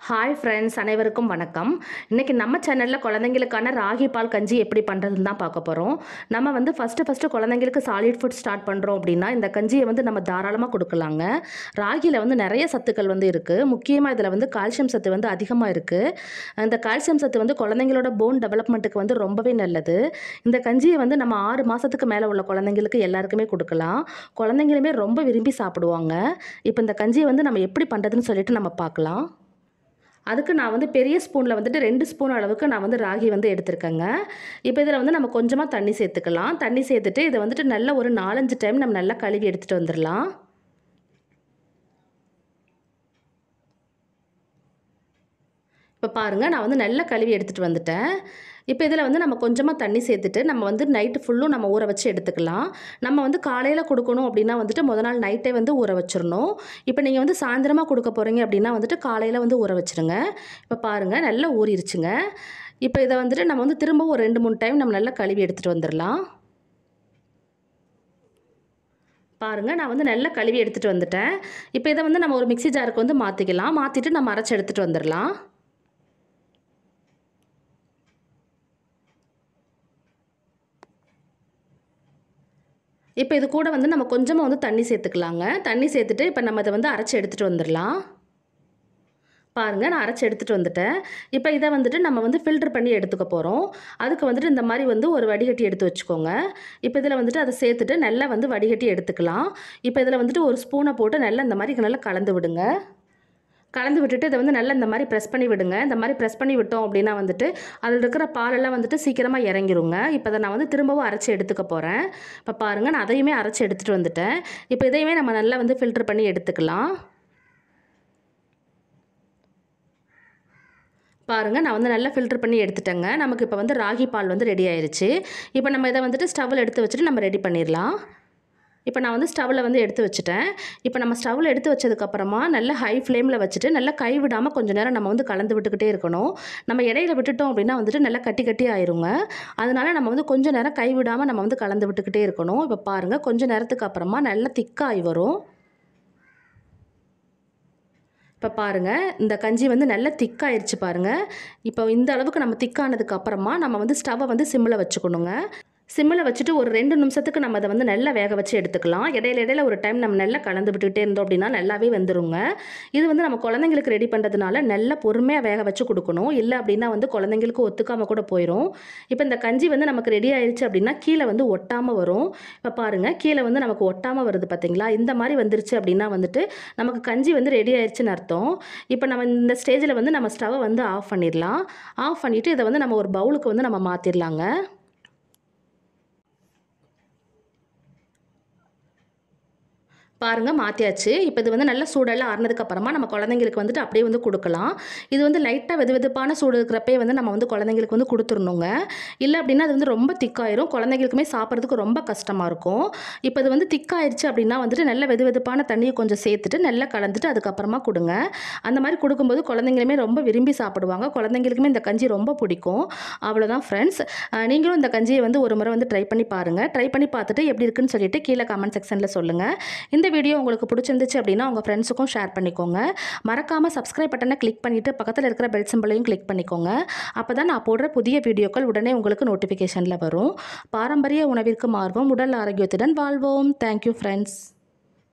hi friends அனைவருக்கும் வணக்கம் இன்றைக்கி நம்ம சேனலில் குழந்தைங்களுக்கான ராகி பால் கஞ்சி எப்படி பண்ணுறதுன்னு தான் பார்க்க போகிறோம் நம்ம வந்து ஃபஸ்ட்டு ஃபஸ்ட்டு குழந்தைங்களுக்கு சாலிட் ஃபுட் ஸ்டார்ட் பண்ணுறோம் அப்படின்னா இந்த கஞ்சியை வந்து நம்ம தாராளமாக கொடுக்கலாங்க ராகியில் வந்து நிறைய சத்துக்கள் வந்து இருக்குது முக்கியமாக இதில் வந்து கால்சியம் சத்து வந்து அதிகமாக இருக்குது இந்த கால்சியம் சத்து வந்து குழந்தைங்களோட போன் டெவலப்மெண்ட்டுக்கு வந்து ரொம்பவே நல்லது இந்த கஞ்சியை வந்து நம்ம ஆறு மாதத்துக்கு மேலே உள்ள குழந்தைங்களுக்கு எல்லாருக்குமே கொடுக்கலாம் குழந்தைங்களுமே ரொம்ப விரும்பி சாப்பிடுவாங்க இப்போ இந்த கஞ்சியை வந்து நம்ம எப்படி பண்ணுறதுன்னு சொல்லிட்டு நம்ம பார்க்கலாம் அதுக்கு நான் வந்து பெரிய ஸ்பூனில் வந்துட்டு ரெண்டு ஸ்பூன் அளவுக்கு நான் வந்து ராகி வந்து எடுத்திருக்கேங்க இப்போ இதில் வந்து நம்ம கொஞ்சமாக தண்ணி சேர்த்துக்கலாம் தண்ணி சேர்த்துட்டு இதை வந்துட்டு நல்ல ஒரு நாலஞ்சு டைம் நம்ம நல்லா கழுவி எடுத்துகிட்டு வந்துடலாம் இப்போ பாருங்கள் நான் வந்து நல்லா கழுவி எடுத்துகிட்டு வந்துட்டேன் இப்போ இதில் வந்து நம்ம கொஞ்சமாக தண்ணி சேர்த்துட்டு நம்ம வந்து நைட்டு ஃபுல்லும் நம்ம ஊற வச்சு எடுத்துக்கலாம் நம்ம வந்து காலையில் கொடுக்கணும் அப்படின்னா வந்துட்டு முத நாள் நைட்டே வந்து ஊற வச்சிடணும் இப்போ நீங்கள் வந்து சாயந்தரமாக கொடுக்க போகிறீங்க அப்படின்னா வந்துட்டு காலையில் வந்து ஊற வச்சுருங்க இப்போ பாருங்கள் நல்லா ஊறிடுச்சுங்க இப்போ இதை வந்துட்டு நம்ம வந்து திரும்ப ஒரு ரெண்டு மூணு டைம் நம்ம நல்லா கழுவி எடுத்துகிட்டு வந்துடலாம் பாருங்கள் நான் வந்து நல்லா கழுவி எடுத்துகிட்டு வந்துட்டேன் இப்போ இதை வந்து நம்ம ஒரு மிக்சி ஜாருக்கு வந்து மாற்றிக்கலாம் மாற்றிட்டு நம்ம அரைச்சி எடுத்துகிட்டு வந்துடலாம் இப்போ இது கூட வந்து நம்ம கொஞ்சமாக வந்து தண்ணி சேர்த்துக்கலாங்க தண்ணி சேர்த்துட்டு இப்போ நம்ம இதை வந்து அரைச்சி எடுத்துகிட்டு வந்துடலாம் பாருங்கள் நான் அரைச்சி எடுத்துகிட்டு வந்துட்டேன் இப்போ இதை வந்துட்டு நம்ம வந்து ஃபில்டர் பண்ணி எடுத்துக்க போகிறோம் அதுக்கு வந்துட்டு இந்த மாதிரி வந்து ஒரு வடிகட்டி எடுத்து வச்சுக்கோங்க இப்போ இதில் வந்துட்டு அதை சேர்த்துட்டு நல்லா வந்து வடிகட்டி எடுத்துக்கலாம் இப்போ இதில் வந்துட்டு ஒரு ஸ்பூனை போட்டு நல்லா இந்த மாதிரி நல்லா கலந்து விடுங்க கலந்து விட்டுட்டு இதை வந்து நல்லா இந்த மாதிரி ப்ரெஸ் பண்ணி விடுங்க இந்த மாதிரி ப்ரெஸ் பண்ணி விட்டோம் அப்படின்னா வந்துட்டு அதில் இருக்கிற பாலெல்லாம் வந்துட்டு சீக்கிரமாக இறங்கிருங்க இப்போ அதை நான் வந்து திரும்பவும் அரைச்சி எடுத்துக்க போகிறேன் இப்போ பாருங்கள் நான் அதையுமே அரைச்சி எடுத்துகிட்டு வந்துட்டேன் இப்போ இதையுமே நம்ம நல்லா வந்து ஃபில்டர் பண்ணி எடுத்துக்கலாம் பாருங்கள் நான் வந்து நல்லா ஃபில்டர் பண்ணி எடுத்துட்டேங்க நமக்கு இப்போ வந்து ராகி பால் வந்து ரெடி ஆயிடுச்சு இப்போ நம்ம இதை வந்துட்டு ஸ்டவ்வில் எடுத்து வச்சுட்டு நம்ம ரெடி பண்ணிடலாம் இப்போ நான் வந்து ஸ்டவ்வில் வந்து எடுத்து வச்சுட்டேன் இப்போ நம்ம ஸ்டவ்வில் எடுத்து வச்சதுக்கப்புறமா நல்ல ஹை ஃப்ளேமில் வச்சுட்டு நல்லா கை விடாமல் கொஞ்சம் நேரம் நம்ம வந்து கலந்து விட்டுக்கிட்டே இருக்கணும் நம்ம இடையில விட்டுட்டோம் அப்படின்னா வந்துட்டு நல்லா கட்டி கட்டி ஆயிருங்க அதனால நம்ம வந்து கொஞ்சம் நேரம் கை விடாமல் நம்ம வந்து கலந்து விட்டுக்கிட்டே இருக்கணும் இப்போ பாருங்கள் கொஞ்சம் நேரத்துக்கு அப்புறமா நல்லா திக்காகி வரும் இப்போ பாருங்கள் இந்த கஞ்சி வந்து நல்ல திக்காயிருச்சு பாருங்கள் இப்போ இந்த அளவுக்கு நம்ம திக்கானதுக்கு அப்புறமா நம்ம வந்து ஸ்டவ்வை வந்து சிம்மில் வச்சுக்கணுங்க சிம்மில் வச்சுட்டு ஒரு ரெண்டு நிமிஷத்துக்கு நம்ம அதை வந்து நல்லா வேக வச்சு எடுத்துக்கலாம் இடையில இடையில ஒரு டைம் நம்ம நல்லா கலந்து விட்டுக்கிட்டே இருந்தோம் அப்படின்னா நல்லாவே வந்துருங்க இது வந்து நம்ம குழந்தைங்களுக்கு ரெடி பண்ணுறதுனால நல்லா பொறுமையாக வேக வச்சு கொடுக்கணும் இல்லை அப்படின்னா வந்து குழந்தைங்களுக்கு ஒத்துக்காமல் கூட போயிடும் இப்போ இந்த கஞ்சி வந்து நமக்கு ரெடி ஆயிடுச்சு அப்படின்னா கீழே வந்து ஒட்டாமல் வரும் இப்போ பாருங்கள் கீழே வந்து நமக்கு ஒட்டாமல் வருது பார்த்தீங்களா இந்த மாதிரி வந்துருச்சு அப்படின்னா வந்துட்டு நமக்கு கஞ்சி வந்து ரெடி ஆயிடுச்சுன்னு அர்த்தம் இப்போ நம்ம இந்த ஸ்டேஜில் வந்து நம்ம ஸ்டவ்வை வந்து ஆஃப் பண்ணிடலாம் ஆஃப் பண்ணிவிட்டு இதை வந்து நம்ம ஒரு பவுலுக்கு வந்து நம்ம மாற்றிடலாங்க பாருங்கள் மாற்றியாச்சு இப்போ இது வந்து நல்ல சூடெல்லாம் ஆறுனதுக்கு அப்புறமா நம்ம குழந்தைங்களுக்கு வந்துட்டு அப்படியே வந்து கொடுக்கலாம் இது வந்து லைட்டாக வெது வெதுப்பான சூடு இருக்கிறப்பே வந்து நம்ம வந்து குழந்தைங்களுக்கு வந்து கொடுத்துடணுங்க இல்லை அப்படின்னா அது வந்து ரொம்ப திக்காயிரும் குழந்தைங்களுக்குமே சாப்பிட்றதுக்கு ரொம்ப கஷ்டமாக இருக்கும் இப்போ இது வந்து திக்காயிருச்சு அப்படின்னா வந்துட்டு நல்ல வெது வெதுப்பான தண்ணியை கொஞ்சம் சேர்த்துட்டு நல்லா கலந்துட்டு அதுக்கப்புறமா கொடுங்க அந்த மாதிரி கொடுக்கும்போது குழந்தைங்களுமே ரொம்ப விரும்பி சாப்பிடுவாங்க குழந்தைங்களுக்குமே இந்த கஞ்சி ரொம்ப பிடிக்கும் அவ்வளோதான் ஃப்ரெண்ட்ஸ் நீங்களும் இந்த கஞ்சியை வந்து ஒரு முறை வந்து ட்ரை பண்ணி பாருங்கள் ட்ரை பண்ணி பார்த்துட்டு எப்படி இருக்குன்னு சொல்லிட்டு கீழே கமெண்ட் செக்ஷனில் சொல்லுங்கள் இந்த வீடியோ உங்களுக்கு பிடிச்சிருந்துச்சு அப்படின்னா உங்கள் ஃப்ரெண்ட்ஸுக்கும் ஷேர் பண்ணிக்கோங்க மறக்காமல் சப்ஸ்கிரைப் பட்டனை கிளிக் பண்ணிவிட்டு பக்கத்தில் இருக்கிற பெல் சிம்பிளையும் கிளிக் பண்ணிக்கோங்க அப்போ தான் நான் போடுற புதிய வீடியோக்கள் உடனே உங்களுக்கு நோட்டிஃபிகேஷனில் வரும் பாரம்பரிய உணவிற்கு மாறுவோம் உடல் ஆரோக்கியத்துடன் வாழ்வோம் தேங்க்யூ ஃப்ரெண்ட்ஸ்